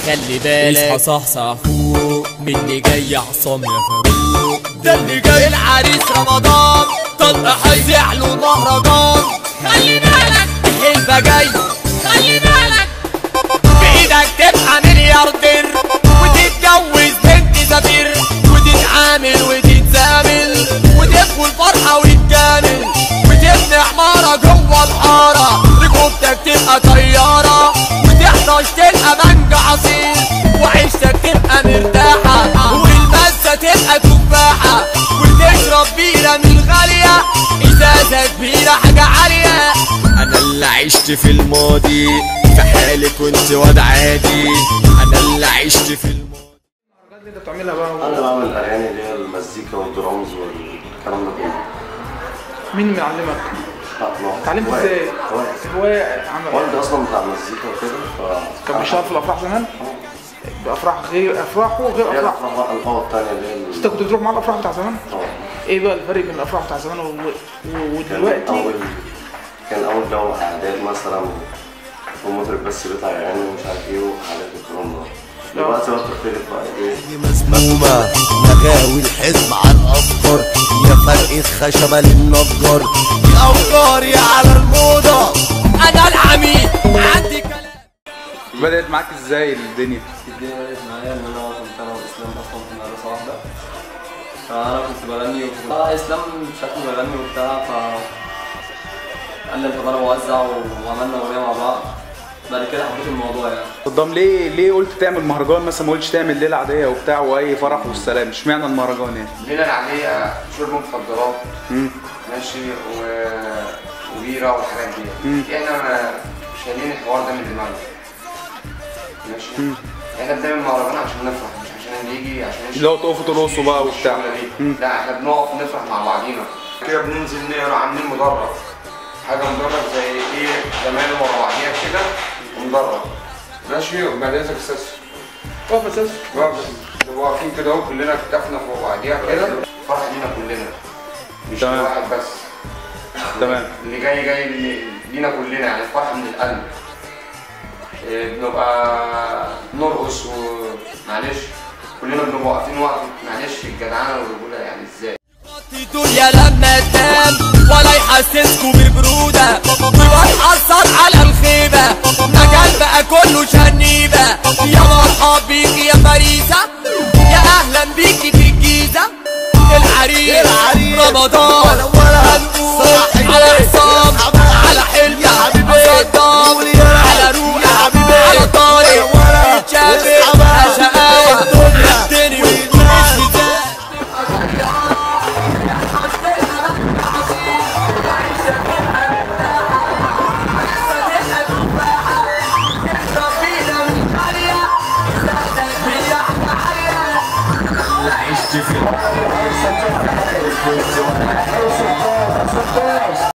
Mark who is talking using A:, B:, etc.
A: خلي بالك اصحى صحصح فوق من اللي جاي عصام يا فاروق ده اللي جاي العريس رمضان طلق هيزيع له مهرجان خلي بالك الحلبة جاي خلي بالك بإيدك تبقى ملياردير وتتجوز بنت سفير وتتعامل وتتزامل وتدخل فرحة وتجامل وتبني عمارة جوه الحارة ركوبتك تبقى طيارة وتحرش تلقى مانجا عصير وعيشتك تبقى مرتاحة والمزة تبقى تفاحة وتشرب بيرة من غالية إزازة كبيرة حاجة عالية
B: انا اللي عشت في الماضي في حالك وانت واد عادي انا اللي عشت في الماضي
C: اللي انت بتعملها بقى و-
D: انا بعمل اغاني اللي هي المزيكا والدرامز والكلام ده كله
C: مين اللي معلمك؟
D: لا ما
C: اتعلمت
D: هواية.
C: ازاي؟
D: هواية.
C: هواية عمل
D: والدي اصلا بتاع مزيكا وكده ف
C: كان بيشتغل في الافراح زمان؟ بافراح غير افراحه وغير
D: هي
C: افراح
D: الافراح بقى القوة التانية اللي هي
C: انت كنت بتروح مع الافراح بتاع زمان؟
D: اه
C: ايه بقى الفرق بين الافراح بتاع زمان و- و-
D: كان
C: ودلوقتي؟
D: اول كان اول جو اعداد مثلا ومطرب بس بيطلع يغني ومش عارف ايه وحاجات الكلام ده دلوقتي بقى بتختلف بقى ايه
B: مزمومة مغاوي الحزب على الأفكار يا فرقة خشبة للنجار يا أفكاري على الموضة
A: أنا العميد عندي كلام
E: بدأت معاك ازاي الدنيا؟
F: الدنيا بدأت معايا إن أنا كنت أنا وإسلام أصلا في مدرسة واحدة فأنا كنت بغني وكنت آه إسلام شكله بغني وبتاع ف قال لي أنت ضرب ووزع وعملنا أغنية مع بعض بعد كده حبيت الموضوع يعني
E: قدام ليه ليه قلت تعمل مهرجان مثلا ما قلتش تعمل ليله عاديه وبتاع واي فرح والسلام اشمعنى المهرجان يعني؟
G: الليلة العادية شرب مخدرات ماشي و... وبيرة والحاجات دي احنا ما شايلين الحوار ده من دماغنا ماشي احنا بنعمل مهرجان عشان نفرح مش عشان نيجي عشان نشرب
E: اللي هو تقفوا ترقصوا بقى
G: مش
E: وبتاع.
G: الشغلة دي. لا احنا بنقف نفرح مع بعضينا كده بننزل نقرا عاملين مدرج حاجة مدرج زي ايه زمان ورا بعضيها كده ومدرج ماشي وبعدين اساس
C: واقف اساس
G: واقف- واقفين كده اهو كلنا كتفنا فوق بعضيها كده فرح لينا كلنا مش
E: تمام.
G: واحد بس
E: تمام
G: اللي جاي جاي لي- لينا كلنا يعني فرحة من القلب إيه، بنبقى نرقص ومعلش كلنا بنبقى واقفين وقت معلش الجدعانة والرجولة يعني ازاي
A: الدنيا لما تنام ولا يحسسكوا ببرودة ويحصل على الخيبة مجال بقى كله شنيبة يا مرحب بيكي يا فريسة يا أهلا بيكي في الجيزة العريس
B: العريس.
A: رمضان